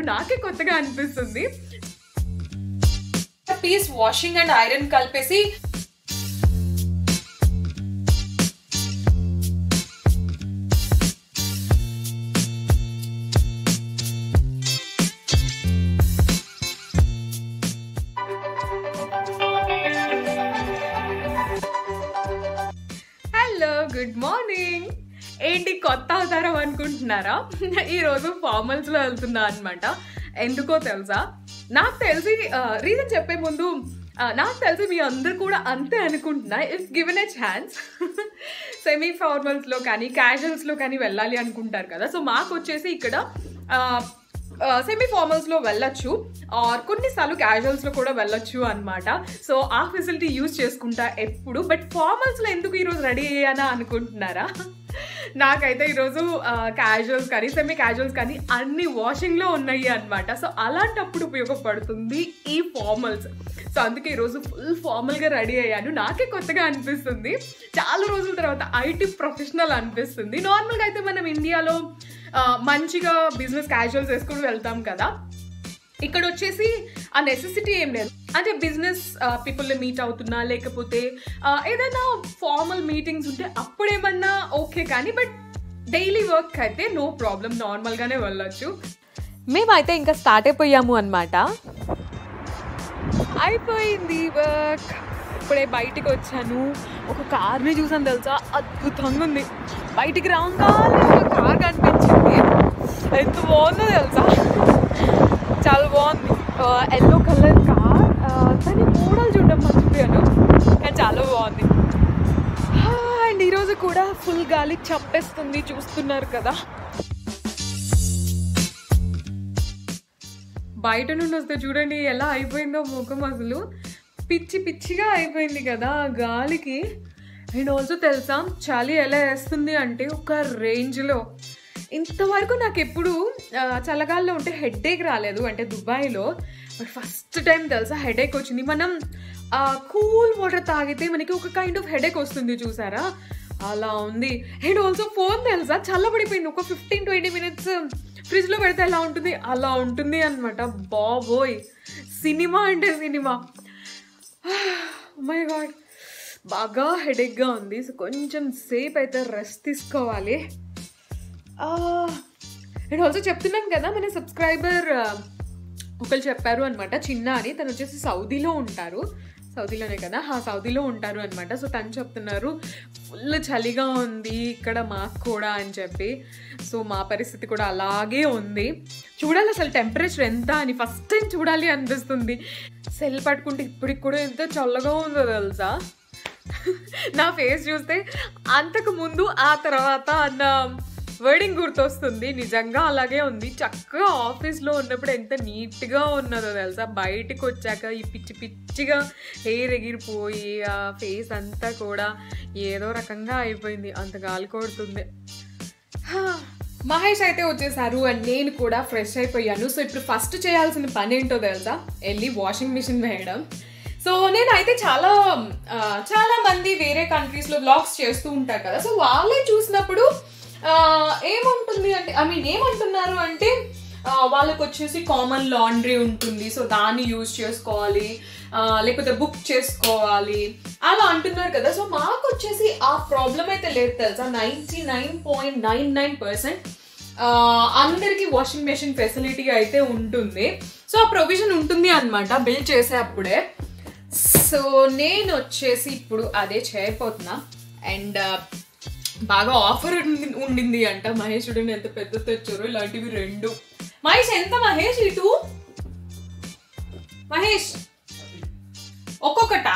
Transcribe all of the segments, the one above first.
నాకే కొత్తగా అనిపిస్తుంది పీస్ వాషింగ్ అండ్ ఐరన్ కలిపేసి హలో గుడ్ మార్నింగ్ ఏంటి కొత్త అవతారం అనుకుంటున్నారా ఈరోజు ఫార్మల్స్లో వెళ్తున్నా అనమాట ఎందుకో తెలుసా నాకు తెలిసి రీజన్ చెప్పే ముందు ఆ, నాకు తెలిసి మీ అందరు కూడా అంతే అనుకుంటున్నా if given a chance semi ఫార్మల్స్లో కానీ క్యాజువల్స్లో కానీ వెళ్ళాలి అనుకుంటారు కదా సో మాకు వచ్చేసి ఇక్కడ సెమీ ఫార్మల్స్లో వెళ్ళొచ్చు ఆర్ కొన్నిసార్లు క్యాజువల్స్లో కూడా వెళ్ళొచ్చు అనమాట సో ఆ ఫెసిలిటీ యూజ్ చేసుకుంటా ఎప్పుడు బట్ ఫార్మల్స్లో ఎందుకు ఈరోజు రెడీ అయ్యానా అనుకుంటున్నారా నాకైతే ఈరోజు క్యాజువల్స్ కానీ సెమీ క్యాజువల్స్ కానీ అన్ని వాషింగ్లో ఉన్నాయి అనమాట సో అలాంటప్పుడు ఉపయోగపడుతుంది ఈ ఫార్మల్స్ సో అందుకే ఈరోజు ఫుల్ ఫార్మల్గా రెడీ అయ్యాను నాకే కొత్తగా అనిపిస్తుంది చాలా రోజుల తర్వాత ఐటీ ప్రొఫెషనల్ అనిపిస్తుంది నార్మల్గా అయితే మనం ఇండియాలో ఆ, మంచిగా బిజినెస్ క్యాజువల్స్ వేసుకుని వెళ్తాం కదా ఇక్కడ వచ్చేసి ఆ నెసెసిటీ ఏం లేదు అంటే బిజినెస్ పీపుల్ని మీట్ అవుతున్నా లేకపోతే ఆ, ఏదైనా ఫార్మల్ మీటింగ్స్ ఉంటే అప్పుడేమన్నా ఓకే కానీ బట్ డైలీ వర్క్ అయితే నో ప్రాబ్లం నార్మల్గానే వెళ్ళొచ్చు మేమైతే ఇంకా స్టార్ట్ అయిపోయాము అనమాట అయిపోయింది వర్క్ ఇప్పుడే బయటికి వచ్చాను ఒక కార్ని చూసాను తెలుసా అద్భుతంగా ఉంది బయటికి రాగానే ఒక కార్ కనిపించింది ఎంత బాగుందో తెలుసా చాలా బాగుంది ఎల్లో కలర్ కార్ దాని మోడల్ చూడడం మర్చిపోయాను కానీ చాలా బాగుంది అండ్ ఈరోజు కూడా ఫుల్ గాలి చంపేస్తుంది చూస్తున్నారు కదా బయట నుండి వస్తే చూడండి ఎలా అయిపోయిందో ముఖం అసలు పిచ్చి పిచ్చిగా అయిపోయింది కదా ఆ గాలికి అండ్ ఆల్సో తెలుసా చలి ఎలా వేస్తుంది అంటే ఒక రేంజ్లో ఇంతవరకు నాకు ఎప్పుడు ఆ, చల్లగాల్లో ఉంటే హెడేక్ రాలేదు అంటే దుబాయ్లో బట్ ఫస్ట్ టైం తెలుసా హెడేక్ వచ్చింది మనం కూల్ వాటర్ తాగితే మనకి ఒక కైండ్ ఆఫ్ హెడేక్ వస్తుంది చూసారా అలా ఉంది అండ్ ఆల్సో ఫోన్ తెలుసా చల్లబడిపోయింది ఒక ఫిఫ్టీన్ ట్వంటీ మినిట్స్ ఫ్రిడ్జ్లో పెడితే ఎలా ఉంటుంది అలా ఉంటుంది అనమాట బాబోయ్ సినిమా అంటే సినిమా మై గాడ్ బాగా హెడేక్గా ఉంది సో కొంచెం సేపు అయితే రెస్ట్ తీసుకోవాలి అండ్ ఆల్సో చెప్తున్నాను కదా మన సబ్స్క్రైబర్ ఒకరు చెప్పారు అనమాట చిన్న అని తను వచ్చేసి సౌదీలో ఉంటారు సౌదీలోనే కదా హా సౌదీలో ఉంటారు అనమాట సో తను చెప్తున్నారు ఫుల్ చలిగా ఉంది ఇక్కడ మాకు కూడా అని చెప్పి సో మా పరిస్థితి కూడా అలాగే ఉంది చూడాలి అసలు టెంపరేచర్ ఎంత అని ఫస్ట్ టైం చూడాలి అనిపిస్తుంది సెల్ పట్టుకుంటే ఇప్పటికి కూడా ఎంత చల్లగా ఉందో తెలుసా నా ఫేస్ చూస్తే అంతకు ముందు ఆ తర్వాత అన్న వర్డింగ్ గుర్తొస్తుంది నిజంగా అలాగే ఉంది చక్కగా ఆఫీస్లో ఉన్నప్పుడు ఎంత నీట్గా ఉన్నదో తెలుసా బయటికి వచ్చాక ఈ పిచ్చి పిచ్చిగా హెయిర్ ఎగిరిపోయి ఆ ఫేస్ అంతా కూడా ఏదో రకంగా అయిపోయింది అంత గాలి కొడుతుంది హా, మహేష్ అయితే వచ్చేసారు అండ్ నేను కూడా ఫ్రెష్ అయిపోయాను సో ఇప్పుడు ఫస్ట్ చేయాల్సిన పని ఏంటో తెలుసా వెళ్ళి వాషింగ్ మిషన్ వేయడం సో నేనైతే చాలా ఆ, చాలా మంది వేరే కంట్రీస్లో బ్లాగ్స్ చేస్తూ ఉంటారు కదా సో వాళ్ళే చూసినప్పుడు ఆ, ఏముంటుంది అంటే ఐ మీన్ ఏమంటున్నారు అంటే ఆ, వాళ్ళకి వచ్చేసి కామన్ లాండ్రీ ఉంటుంది సో దాన్ని యూజ్ చేసుకోవాలి ఆ, లేకపోతే బుక్ చేసుకోవాలి అలా అంటున్నారు కదా సో మాకు వచ్చేసి ఆ ప్రాబ్లం అయితే లేదు తెలుసా ninety nine point nine nine percent అందరికి వాషింగ్ మెషిన్ ఫెసిలిటీ అయితే ఉంటుంది సో ఆ ప్రొవిజన్ ఉంటుంది అనమాట బిల్ చేసే అప్పుడే సో నేను వచ్చేసి ఇప్పుడు అదే చేయబోతున్నా అండ్ బాగా ఆఫర్ ఉండింది అంట మహేష్ చూడండి ఎంత పెద్ద తెచ్చారు ఇలాంటివి రెండు మహేష్ ఎంత మహేష్ ఇటు మహేష్ ఒక్కొక్కటా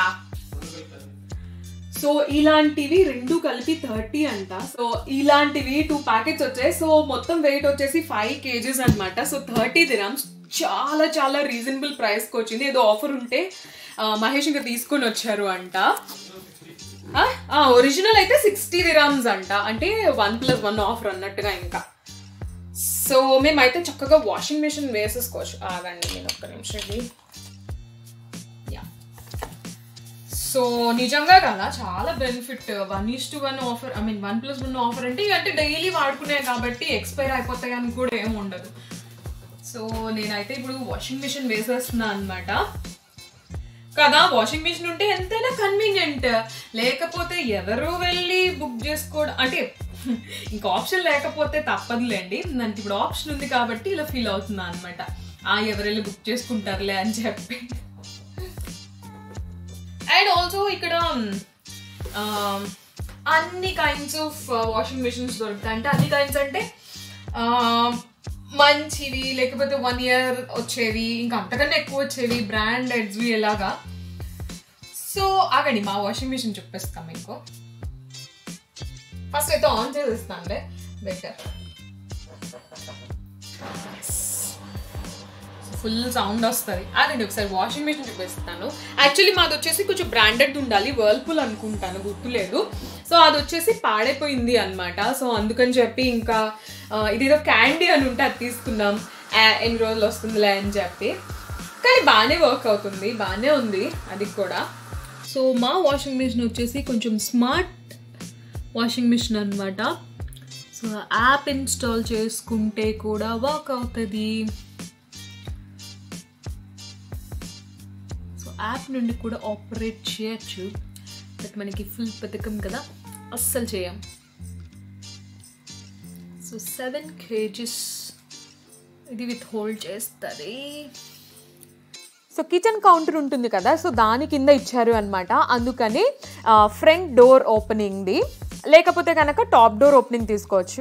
సో ఇలాంటివి రెండు కలిపి థర్టీ అంట సో ఇలాంటివి టూ ప్యాకెట్స్ వచ్చాయి సో మొత్తం వెయిట్ వచ్చేసి ఫైవ్ కేజీస్ అన్నమాట సో థర్టీ దిరామ్స్ చాలా చాలా రీజనబుల్ ప్రైస్కి వచ్చింది ఏదో ఆఫర్ ఉంటే ఆ, మహేష్ ఇంకా తీసుకొని వచ్చారు అంట ఒరిజినల్ అయితే సిక్స్టీ దిరామ్స్ అంట అంటే వన్ ప్లస్ వన్ ఆఫర్ అన్నట్టుగా ఇంకా సో మేమైతే చక్కగా వాషింగ్ మెషిన్ వేసేసుకోవచ్చు ఆగండి నేను ఒక్క నిమిషం ఇది యా సో నిజంగా కదా చాలా benefit one is to one offer I mean one plus one offer అంటే ఇక అంటే డైలీ వాడుకునే కాబట్టి ఎక్స్పైర్ అయిపోతాయి అని కూడా ఏమి ఉండదు సో నేనైతే ఇప్పుడు వాషింగ్ మిషన్ వేసేస్తున్నా అనమాట కదా వాషింగ్ మిషన్ ఉంటే ఎంతైనా కన్వీనియంట్ లేకపోతే ఎవరు వెళ్ళి బుక్ చేసుకోవడం అంటే ఇంకా ఆప్షన్ లేకపోతే తప్పదులేండి నాకు ఇప్పుడు ఆప్షన్ ఉంది కాబట్టి ఇలా ఫీల్ అవుతున్నా అనమాట ఆ ఎవరు వెళ్ళి బుక్ చేసుకుంటారులే అని చెప్పి అండ్ ఆల్సో ఇక్కడ ఆ, అన్ని కైండ్స్ ఆఫ్ వాషింగ్ మిషన్స్ దొరుకుతాయి అంటే అన్ని కైండ్స్ అంటే ఆ, మంచివి లేకపోతే వన్ ఇయర్ వచ్చేవి ఇంకా అంతకన్నా ఎక్కువ వచ్చేవి బ్రాండెడ్స్వి ఎలాగా సో ఆగండి మా వాషింగ్ మిషన్ చూపిస్తాం మీకు ఫస్ట్ అయితే ఆన్ చేసేస్తానులే బెటర్ ఫుల్ సౌండ్ వస్తుంది అదండి ఒకసారి వాషింగ్ మిషన్ చూపిస్తాను యాక్చువల్లీ మాది వచ్చేసి కొంచెం బ్రాండెడ్ ఉండాలి వర్ల్పూల్ అనుకుంటాను గుర్తులేదు సో అది వచ్చేసి పాడైపోయింది అనమాట సో అందుకని చెప్పి ఇంకా ఆ, ఇదేదో క్యాండీ అని ఉంటే అది తీసుకున్నాం ఆ, ఎన్ని రోజులు వస్తుందిలే అని చెప్పి కానీ బాగానే వర్క్ అవుతుంది బాగానే ఉంది అది కూడా సో మా వాషింగ్ మిషన్ వచ్చేసి కొంచెం స్మార్ట్ వాషింగ్ మిషన్ అనమాట సో యాప్ ఇన్స్టాల్ చేసుకుంటే కూడా వర్క్ అవుతుంది సో యాప్ నుండి కూడా ఆపరేట్ చేయొచ్చు బట్ మనకి ఫుల్ పథకం కదా అస్సలు చేయం సో సెవెన్ కేజీస్ ఇది విత్ హోల్డ్ చేస్తుంది సో కిచెన్ కౌంటర్ ఉంటుంది కదా సో దాని కింద ఇచ్చారు అనమాట అందుకని ఫ్రంట్ డోర్ ఓపెనింగ్ది లేకపోతే కనుక టాప్ డోర్ ఓపెనింగ్ తీసుకోవచ్చు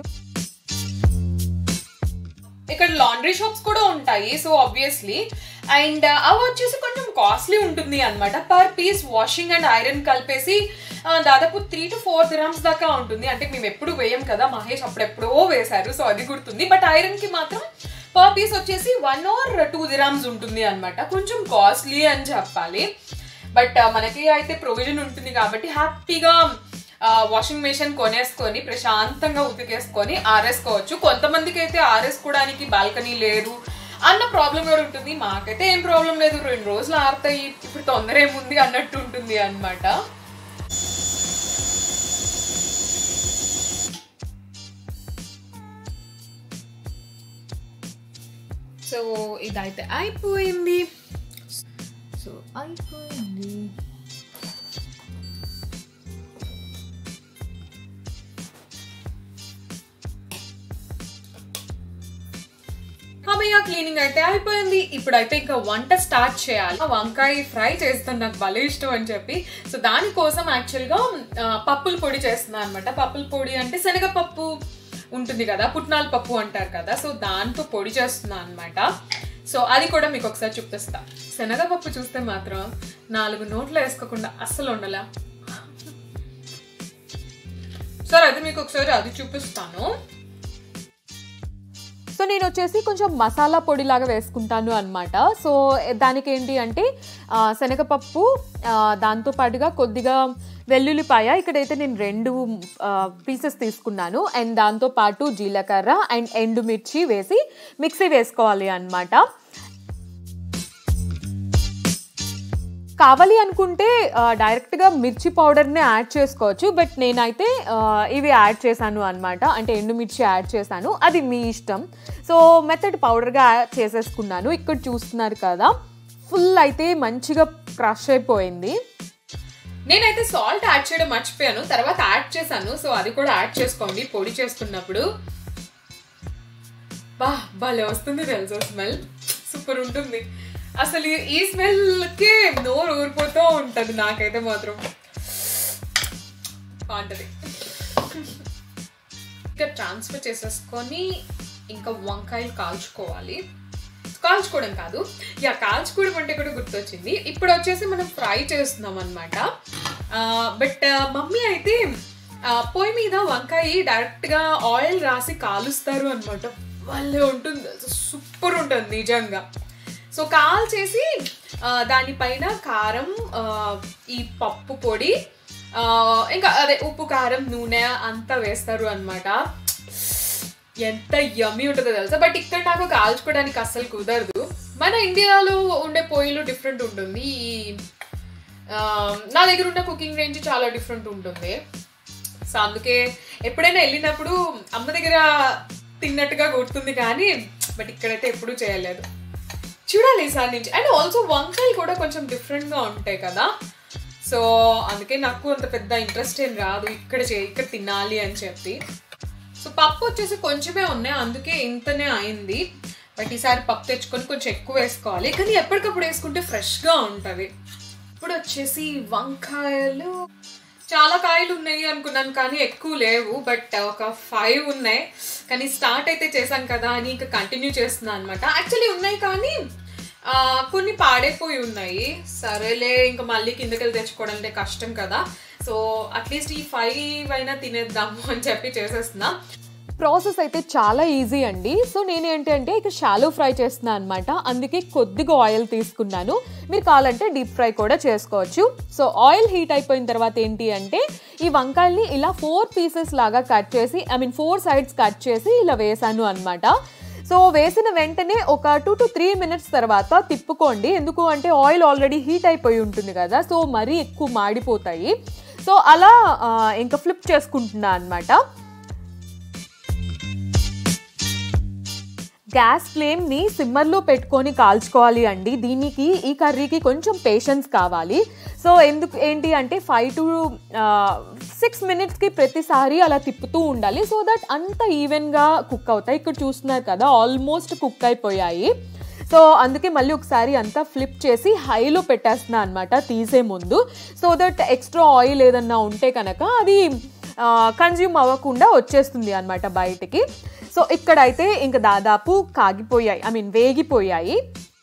ఇక్కడ లాండ్రీ షాప్స్ కూడా ఉంటాయి సో ఆబ్వియస్లీ అండ్ అవి వచ్చేసి కొంచెం కాస్ట్లీ ఉంటుంది అనమాట per piece washing and iron కలిపేసి ఆ, దాదాపు త్రీ టు ఫోర్ గ్రామ్స్ దాకా ఉంటుంది అంటే మేము ఎప్పుడు వేయం కదా మహేష్ అప్పుడెప్పుడో వేశారు సో అది గుర్తుంది బట్ ఐరన్ కి మాత్రం పర్ పీస్ వచ్చేసి వన్ ఆర్ టూ గ్రామ్స్ ఉంటుంది అనమాట కొంచెం కాస్ట్లీ అని చెప్పాలి బట్ మనకి అయితే ప్రొవిజన్ ఉంటుంది కాబట్టి హ్యాపీగా వాషింగ్ మెషిన్ కొనేసుకొని ప్రశాంతంగా ఉతికేసుకొని ఆరేసుకోవచ్చు కొంతమందికి అయితే ఆరేసుకోవడానికి బాల్కనీ లేదు అన్న ప్రాబ్లం కూడా ఉంటుంది మాకైతే ఏం ప్రాబ్లం లేదు రెండు రోజులు ఆరుతాయి ఇప్పుడు తొందర ఏముంది అన్నట్టు ఉంటుంది అన్నమాట సో ఇదైతే అయిపోయింది సో అయిపోయింది అమ్మయ్య క్లీనింగ్ అయితే అయిపోయింది ఇప్పుడైతే ఇంకా వంట స్టార్ట్ చేయాలి ఆ వంకాయ ఫ్రై చేస్తాను నాకు భలే ఇష్టం అని చెప్పి సో దానికోసం యాక్చువల్గా ఆ, పప్పుల పొడి చేస్తున్నాను అనమాట పప్పుల పొడి అంటే శనగపప్పు ఉంటుంది కదా పుట్నాల పప్పు అంటారు కదా సో దాంతో పొడి చేస్తున్నాను అనమాట సో అది కూడా మీకు ఒకసారి చూపిస్తా శనగపప్పు చూస్తే మాత్రం నాలుగు నోట్లు వేసుకోకుండా అస్సలు ఉండలా సరే అయితే మీకు ఒకసారి అది చూపిస్తాను సో నేను వచ్చేసి కొంచెం మసాలా పొడి లాగా వేసుకుంటాను అనమాట సో దానికి ఏంటి అంటే ఆ, శనగపప్పు ఆ, దాంతో పాటుగా కొద్దిగా వెల్లుల్లిపాయ ఇక్కడైతే నేను రెండు పీసెస్ తీసుకున్నాను అండ్ దాంతో పాటు జీలకర్ర అండ్ ఎండుమిర్చి వేసి మిక్సీ వేసుకోవాలి అన్నమాట కావాలి అనుకుంటే ఆ, డైరెక్ట్గా మిర్చి పౌడర్ని యాడ్ చేసుకోవచ్చు బట్ నేనైతే ఆ, ఇవి యాడ్ చేశాను అనమాట అంటే ఎండుమిర్చి యాడ్ చేశాను అది మీ ఇష్టం సో మెథడ్ పౌడర్గా యాడ్ చేసేసుకున్నాను ఇక్కడ చూస్తున్నారు కదా ఫుల్ అయితే మంచిగా క్రష్ అయిపోయింది నేనైతే సాల్ట్ యాడ్ చేయడం మర్చిపోయాను తర్వాత యాడ్ చేశాను సో అది కూడా యాడ్ చేసుకోండి పొడి చేస్తున్నప్పుడు బా భలే వస్తుంది తెలుసా స్మెల్ సూపర్ ఉంటుంది అసలు ఈ- ఈ స్మెల్కి నోరు ఊరిపోతూ ఉంటుంది నాకైతే మాత్రం బాగుంటుంది ఇంకా ట్రాన్స్ఫర్ చేసేసుకొని ఇంకా వంకాయలు కాల్చుకోవాలి కాల్చుకోవడం కాదు యా కాల్చుకోవడం అంటే కూడా గుర్తొచ్చింది ఇప్పుడు వచ్చేసి మనం ఫ్రై చేస్తున్నాం అనమాట బట్ మమ్మీ అయితే ఆ, పొయ్యి మీద వంకాయ డైరెక్ట్గా ఆయిల్ రాసి కాలుస్తారు అనమాట వాళ్ళే ఉంటుంది సూపర్ ఉంటుంది నిజంగా సో కాల్ చేసి ఆ, దానిపైన కారం ఆ, ఈ పప్పు పొడి ఆ, ఇంకా అదే ఉప్పు కారం నూనె అంతా వేస్తారు అనమాట ఎంత యమ్మీ ఉంటుందో తెలుసా బట్ ఇక్కడ నాకు కాల్చుకోవడానికి అస్సలు కుదరదు మన ఇండియాలో ఉండే పొయ్యిలు డిఫరెంట్ ఉంటుంది ఈ ఆ, నా దగ్గర ఉన్న కుకింగ్ రేంజ్ చాలా డిఫరెంట్ ఉంటుంది సో అందుకే ఎప్పుడైనా వెళ్ళినప్పుడు అమ్మ దగ్గర తిన్నట్టుగా గుర్తుంది కానీ బట్ ఇక్కడైతే ఎప్పుడూ చేయలేదు చూడాలి ఈసారి నుంచి అండ్ ఆల్సో వంకాయలు కూడా కొంచెం డిఫరెంట్గా ఉంటాయి కదా సో అందుకే నాకు అంత పెద్ద ఇంట్రెస్ట్ ఏం రాదు ఇక్కడ చే ఇక్కడ తినాలి అని చెప్పి సో పప్పు వచ్చేసి కొంచెమే ఉన్నాయి అందుకే ఇంతనే అయింది బట్ ఈసారి పప్పు తెచ్చుకొని కొంచెం ఎక్కువ వేసుకోవాలి కానీ ఎప్పటికప్పుడు వేసుకుంటే ఫ్రెష్గా ఉంటుంది ఇప్పుడు వచ్చేసి వంకాయలు చాలా కాయలు ఉన్నాయి అనుకున్నాను కానీ ఎక్కువ లేవు బట్ ఒక ఫైవ్ ఉన్నాయి కానీ స్టార్ట్ అయితే చేశాం కదా అని ఇంకా కంటిన్యూ చేస్తున్నాను అనమాట యాక్చువల్లీ ఉన్నాయి కానీ ఆ, కొన్ని పాడైపోయి ఉన్నాయి సరేలే ఇంకా మళ్ళీ కిందకి వెళ్ళి తెచ్చుకోవడం అంటే కష్టం కదా సో అట్లీస్ట్ ఈ ఫైవ్ అయినా తినేద్దాము అని చెప్పి చేసేస్తున్నా ప్రాసెస్ అయితే చాలా ఈజీ అండి సో నేను ఏంటంటే ఇక షాలో ఫ్రై చేస్తున్నాను అనమాట అందుకే కొద్దిగా ఆయిల్ తీసుకున్నాను మీరు కావాలంటే డీప్ ఫ్రై కూడా చేసుకోవచ్చు సో ఆయిల్ హీట్ అయిపోయిన తర్వాత ఏంటి అంటే ఈ వంకాయల్ని ఇలా ఫోర్ పీసెస్ లాగా కట్ చేసి I mean four sides cut చేసి ఇలా వేసాను అనమాట సో వేసిన వెంటనే ఒక టూ టు త్రీ మినిట్స్ తర్వాత తిప్పుకోండి ఎందుకు అంటే ఆయిల్ ఆల్రెడీ హీట్ అయిపోయి ఉంటుంది కదా సో మరీ ఎక్కువ మాడిపోతాయి సో అలా ఆ, ఇంకా ఫ్లిప్ చేసుకుంటున్నా అనమాట గ్యాస్ ఫ్లేమ్ని సిమ్మర్లో పెట్టుకొని కాల్చుకోవాలి అండి దీనికి ఈ కర్రీకి కొంచెం పేషెన్స్ కావాలి సో ఎందుకు ఏంటి అంటే ఫైవ్ టు సిక్స్ మినిట్స్కి ప్రతిసారి అలా తిప్పుతూ ఉండాలి సో దట్ అంత ఈవెన్గా కుక్ అవుతాయి ఇక్కడ చూస్తున్నారు కదా ఆల్మోస్ట్ కుక్ అయిపోయాయి సో అందుకే మళ్ళీ ఒకసారి అంతా ఫ్లిప్ చేసి హైలో పెట్టేస్తున్నా అనమాట తీసే ముందు సో దట్ ఎక్స్ట్రా ఆయిల్ ఏదన్నా ఉంటే కనుక అది కన్జ్యూమ్ అవ్వకుండా వచ్చేస్తుంది అనమాట బయటికి సో ఇక్కడైతే ఇంకా దాదాపు కాగిపోయాయి ఐ మీన్ వేగిపోయాయి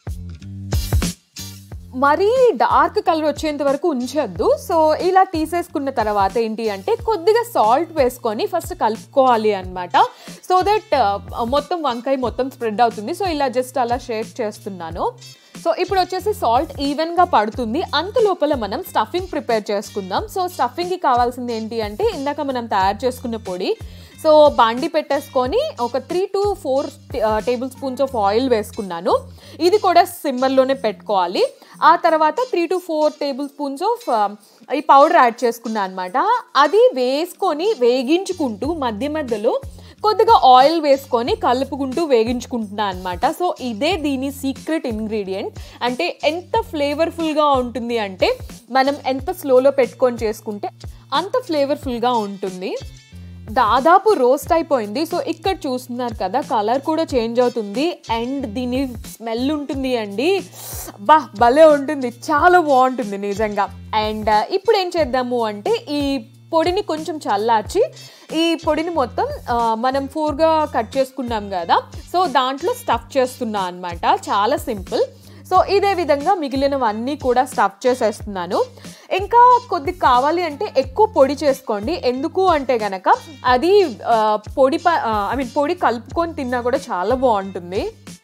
మరీ డార్క్ కలర్ వచ్చేంత వరకు ఉంచొద్దు సో ఇలా తీసేసుకున్న తర్వాత ఏంటి అంటే కొద్దిగా సాల్ట్ వేసుకొని ఫస్ట్ కలుపుకోవాలి అనమాట సో దట్ మొత్తం వంకాయ మొత్తం స్ప్రెడ్ అవుతుంది సో ఇలా జస్ట్ అలా షేక్ చేస్తున్నాను సో ఇప్పుడు వచ్చేసి సాల్ట్ ఈవెన్గా పడుతుంది అంత లోపల మనం స్టఫింగ్ ప్రిపేర్ చేసుకుందాం సో స్టఫింగ్కి కావాల్సింది ఏంటి అంటే ఇందాక మనం తయారు చేసుకున్న పొడి సో బాండి పెట్టేసుకొని ఒక three to four tablespoons of oil వేసుకున్నాను ఇది కూడా సిమ్మర్లోనే పెట్టుకోవాలి ఆ తర్వాత three to four tablespoons of ఈ పౌడర్ యాడ్ చేసుకున్నాను అనమాట అది వేసుకొని వేగించుకుంటూ మధ్య మధ్యలో కొద్దిగా ఆయిల్ వేసుకొని కలుపుకుంటూ వేగించుకుంటున్నా అనమాట సో ఇదే దీని సీక్రెట్ ఇంగ్రీడియంట్ అంటే ఎంత ఫ్లేవర్ఫుల్గా ఉంటుంది అంటే మనం ఎంత స్లోలో పెట్టుకొని చేసుకుంటే అంత ఫ్లేవర్ఫుల్గా ఉంటుంది దాదాపు రోస్ట్ అయిపోయింది సో ఇక్కడ చూస్తున్నారు కదా కలర్ కూడా చేంజ్ అవుతుంది అండ్ దీని స్మెల్ ఉంటుంది అండి బా భలే ఉంటుంది చాలా బాగుంటుంది నిజంగా అండ్ ఇప్పుడు ఏం చేద్దాము అంటే ఈ పొడిని కొంచెం చల్లార్చి ఈ పొడిని మొత్తం ఆ, మనం ఫోర్గా కట్ చేసుకున్నాం కదా సో దాంట్లో స్టఫ్ చేస్తున్నా అనమాట చాలా సింపుల్ సో ఇదే విధంగా మిగిలినవన్నీ కూడా స్టఫ్ చేసేస్తున్నాను ఇంకా కొద్ది కావాలి అంటే ఎక్కువ పొడి చేసుకోండి ఎందుకు అంటే గనక అది ఆ, పొడి ఐ మీన్ పొడి కలుపుకొని తిన్నా కూడా చాలా బాగుంటుంది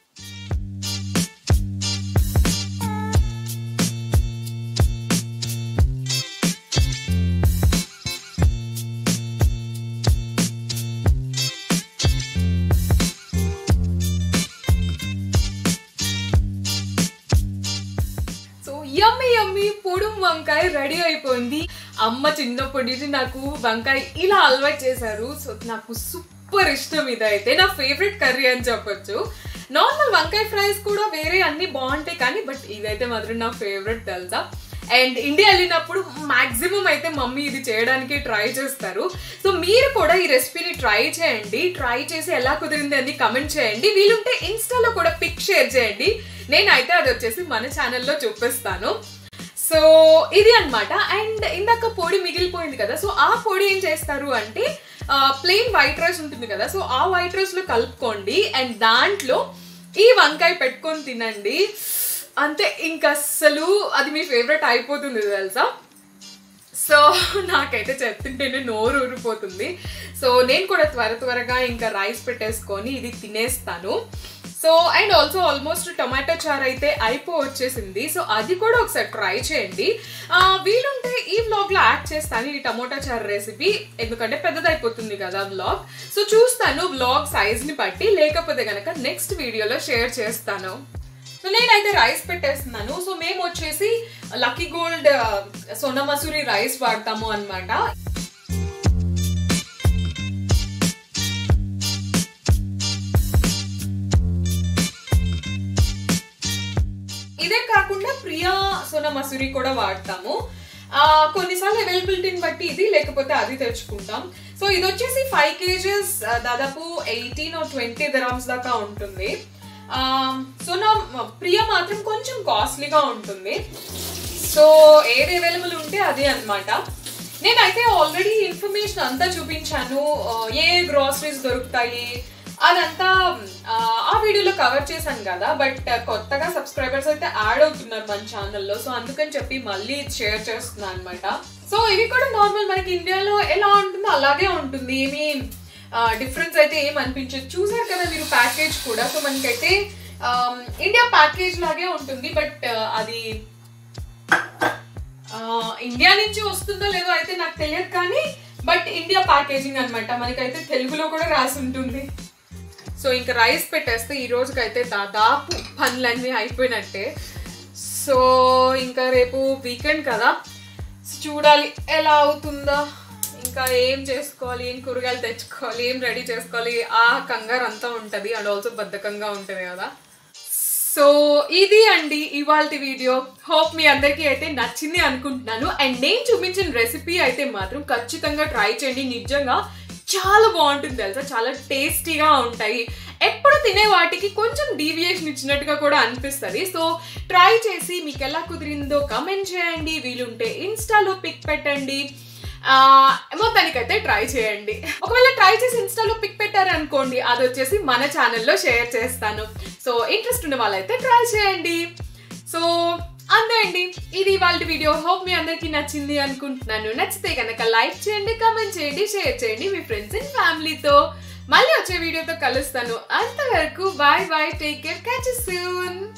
సో యమ్మి యమ్మి పొడుం వంకాయ రెడీ అయిపోయింది అమ్మ చిన్నప్పటి నుంచి నాకు వంకాయ ఇలా అలవాటు చేశారు సో నాకు సూపర్ ఇష్టం ఇదైతే నా ఫేవరెట్ కర్రీ అని చెప్పొచ్చు నార్మల్ వంకాయ ఫ్రైస్ కూడా వేరే అన్ని బాగుంటాయి కానీ బట్ ఇదైతే మాత్రం నా ఫేవరెట్ తెలుసా అండ్ ఇండియా వెళ్ళినప్పుడు మాక్సిమం అయితే మమ్మీ ఇది చేయడానికి ట్రై చేస్తారు సో మీరు కూడా ఈ రెసిపీని ట్రై చేయండి ట్రై చేసి ఎలా కుదిరింది అని కమెంట్ చేయండి వీలుంటే ఇన్స్టాలో కూడా పిక్ షేర్ చేయండి నేనైతే అది వచ్చేసి మన ఛానల్లో చూపిస్తాను సో ఇది అన్నమాట అండ్ ఇందాక పొడి మిగిలిపోయింది కదా సో ఆ పొడి ఏం చేస్తారు అంటే ప్లెయిన్ వైట్ రైస్ ఉంటుంది కదా సో ఆ వైట్ రైస్ లో కలుపుకోండి అండ్ దాంట్లో ఈ వంకాయ పెట్టుకొని తినండి అంతే ఇంకా అస్సలు అది మీ ఫేవరెట్ అయిపోతుంది తెలుసా సో నాకైతే చెప్తుంటేనే నోరు ఊరిపోతుంది సో నేను కూడా త్వర త్వరగా ఇంకా రైస్ పెట్టేసుకొని ఇది తినేస్తాను so and also almost tomato చార్ అయితే అయిపో వచ్చేసింది సో అది కూడా ఒకసారి ట్రై చేయండి ఆ, వీలుంటే ఈ వ్లాగ్ లో యాడ్ చేస్తాను ఈ టమోటా చార్ రెసిపీ ఎందుకంటే పెద్దదైపోతుంది కదా వ్లాగ్ సో చూస్తాను వ్లాగ్ సైజ్ ని బట్టి లేకపోతే గనక నెక్స్ట్ వీడియోలో షేర్ చేస్తాను సో నేనైతే రైస్ పెట్టేస్తున్నాను సో మేము వచ్చేసి lucky gold Sona Masoori rice వాడతాము అన్నమాట ఇదే కాకుండా ప్రియా సోనా మసూరి కూడా వాడతాము ఆ, కొన్నిసార్లు అవైలబిలిటీని బట్టి ఇది లేకపోతే అది తెచ్చుకుంటాం సో ఇది వచ్చేసి ఫైవ్ కేజెస్ దాదాపు ఎయిటీన్ ట్వంటీ గ్రామ్స్ దాకా ఉంటుంది ఆ, సోనా ప్రియా మాత్రం కొంచెం కాస్ట్లీగా ఉంటుంది సో ఏది అవైలబుల్ ఉంటే అదే అన్నమాట నేనైతే ఆల్రెడీ ఇన్ఫర్మేషన్ అంతా చూపించాను ఆ, ఏ గ్రాసరీస్ దొరుకుతాయి అదంతా ఆ, ఆ వీడియోలో కవర్ చేశాను కదా బట్ కొత్తగా సబ్స్క్రైబర్స్ అయితే యాడ్ అవుతున్నారు మన ఛానల్లో సో అందుకని చెప్పి మళ్ళీ షేర్ చేస్తున్నాను అనమాట సో ఇవి కూడా నార్మల్ మనకి ఇండియాలో ఎలా ఉంటుందో అలాగే ఉంటుంది ఏమి డిఫరెన్స్ అయితే ఏం అనిపించదు చూసారు కదా మీరు ప్యాకేజ్ కూడా సో మనకైతే ఆమ్, ఇండియా ప్యాకేజ్ లాగే ఉంటుంది బట్ అది ఆ, ఇండియా నుంచి వస్తుందో లేదో అయితే నాకు తెలియదు కానీ బట్ ఇండియా ప్యాకేజింగ్ అన్నమాట మనకైతే తెలుగులో కూడా రాసి ఉంటుంది సో ఇంకా రైస్ పెట్టేస్తే ఈ రోజుకైతే దాదాపు పనులన్నీ అయిపోయినట్టే సో ఇంకా రేపు వీకెండ్ కదా సో చూడాలి ఎలా అవుతుందో ఇంకా ఏం చేసుకోవాలి ఏం కూరగాయలు తెచ్చుకోవాలి ఏం రెడీ చేసుకోవాలి ఆ కంగారు అంతా ఉంటుంది అండ్ ఆల్సో బద్ధకంగా ఉంటుంది కదా సో ఇది అండి ఇవాళ వీడియో హోప్ మీ అందరికీ అయితే నచ్చింది అనుకుంటున్నాను అండ్ నేను చూపించిన రెసిపీ అయితే మాత్రం ఖచ్చితంగా ట్రై చేయండి నిజంగా చాలా బాగుంటుంది తెలుసా చాలా టేస్టీగా ఉంటాయి ఎప్పుడు తినే వాటికి కొంచెం డీవియేషన్ ఇచ్చినట్టుగా కూడా అనిపిస్తుంది సో ట్రై చేసి మీకు ఎలా కుదిరిందో కమెంట్ చేయండి వీలుంటే ఇన్స్టాలో పిక్ పెట్టండి ఆ, మొత్తానికైతే ట్రై చేయండి ఒకవేళ ట్రై చేసి ఇన్స్టాలో పిక్ పెట్టారు అనుకోండి అది వచ్చేసి మన ఛానల్లో షేర్ చేస్తాను సో ఇంట్రెస్ట్ ఉన్న వాళ్ళైతే ట్రై చేయండి సో అంతే అండి ఇది వాళ్ళ వీడియో హోప్ మీ అందరికీ నచ్చింది అనుకుంటున్నాను నచ్చితే కనుక లైక్ చేయండి కామెంట్ చేయండి షేర్ చేయండి మీ ఫ్రెండ్స్ అండ్ ఫ్యామిలీతో మళ్ళీ వచ్చే వీడియోతో కలుస్తాను అంతవరకు bye bye take care catch soon